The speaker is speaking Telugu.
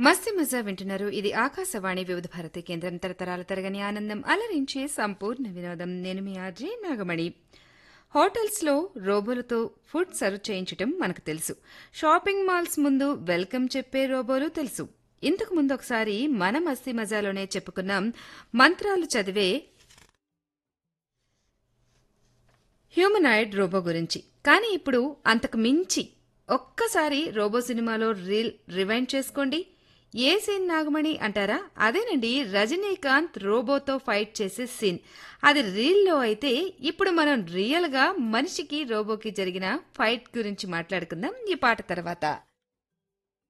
మస్తి మజా వింటున్నారు ఇది ఆకాశవాణి వివిధ భారతి కేంద్రం తరతరాల తరగని ఆనందం అలరించే సంపూర్ణ వినోదం నేను మీ ఆర్జే నాగమణి హోటల్స్లో రోబోలతో ఫుడ్ సర్వ్ చేయించటం మనకు తెలుసు షాపింగ్ మాల్స్ ముందు వెల్కమ్ చెప్పే రోబోలు తెలుసు ఇంతకు ముందు ఒకసారి మన మస్తి మజాలోనే చెప్పుకున్నాం మంత్రాలు చదివే హ్యూమనాయిడ్ రోబో గురించి కానీ ఇప్పుడు అంతకు మించి ఒక్కసారి రోబో సినిమాలో రీల్ రివైండ్ చేసుకోండి ఏ సీన్ నాగమణి అంటారా అదేనండి రజనీకాంత్ రోబోతో ఫైట్ చేసే సీన్ అది రీల్లో అయితే ఇప్పుడు మనం రియల్గా మనిషికి రోబోకి జరిగిన ఫైట్ గురించి మాట్లాడుకుందాం ఈ పాట తర్వాత